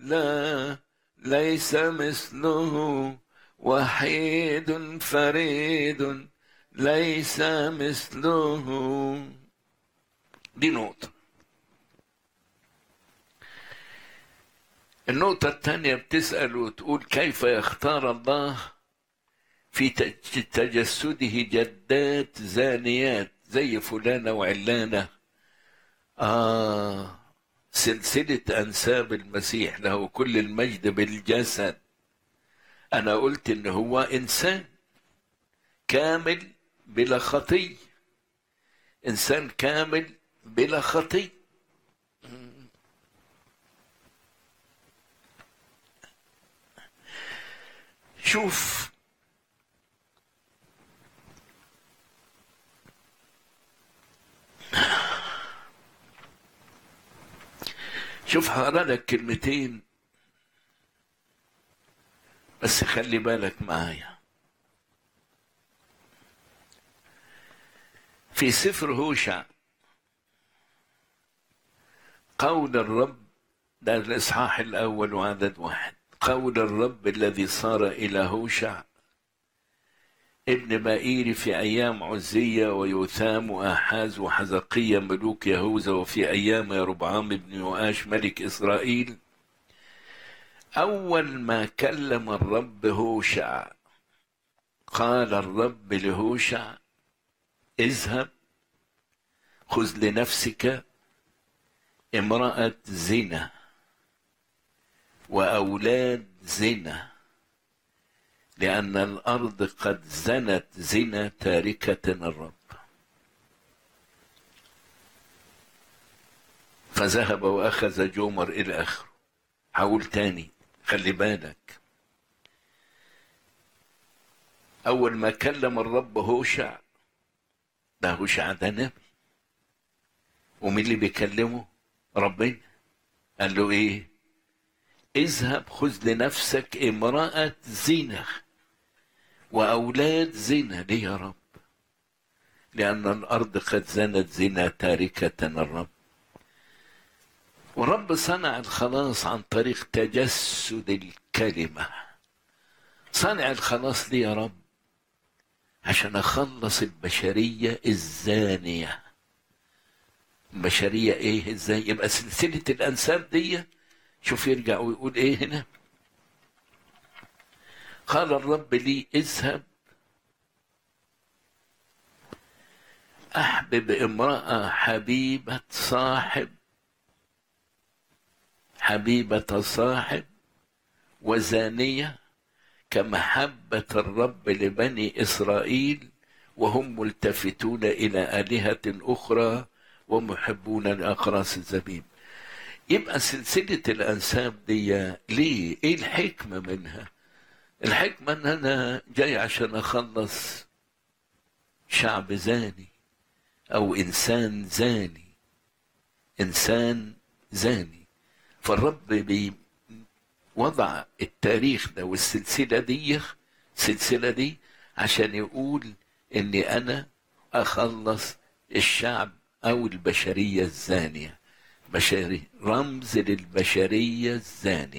لا ليس مثله وحيد فريد ليس مثله دي نقطة النقطة الثانية بتسأل وتقول كيف يختار الله في تجسده جدات زانيات زي فلانة وعلانة آه سلسلة أنساب المسيح له كل المجد بالجسد أنا قلت إن هو إنسان كامل بلا خطية إنسان كامل بلا خطية شوف شوف هقرا لك كلمتين بس خلي بالك معايا في سفر هوشع قول الرب ده الإصحاح الأول وعدد واحد قول الرب الذي صار إلى هوشع ابن مائير في أيام عزية ويوثام وآحاز وحزقية ملوك يهوذا وفي أيام يربعام بن يؤاش ملك إسرائيل أول ما كلم الرب هوشع قال الرب لهوشع اذهب خذ لنفسك امرأة زنا وأولاد زنا لأن الأرض قد زنت زنا تاركة الرب فذهب وأخذ جومر إلى آخره حاول تاني خلي بالك أول ما كلم الرب هوشع ده هوشع ده نبي ومين اللي بيكلمه ربنا قال له ايه اذهب خذ لنفسك امرأة زنا وأولاد زنا ليه يا رب لأن الأرض قد زنت زنا تاركة الرب ورب صنع الخلاص عن طريق تجسد الكلمة صنع الخلاص ليه يا رب عشان أخلص البشرية الزانية البشرية إيه إزاي يبقى سلسلة الأنساب دي شوف يرجع ويقول إيه هنا قال الرب لي اذهب أحبب امرأة حبيبة صاحب حبيبة صاحب وزانية كمحبة الرب لبني إسرائيل وهم ملتفتون إلى آلهة أخرى ومحبون لأقراص الزبيب يبقى سلسلة الأنساب دي ليه؟ إيه الحكمة منها؟ الحكمة إن أنا جاي عشان أخلص شعب زاني أو إنسان زاني إنسان زاني فالرب بي وضع التاريخ ده والسلسلة دي السلسلة دي عشان يقول إني أنا أخلص الشعب أو البشرية الزانية بشري رمز للبشرية الزانية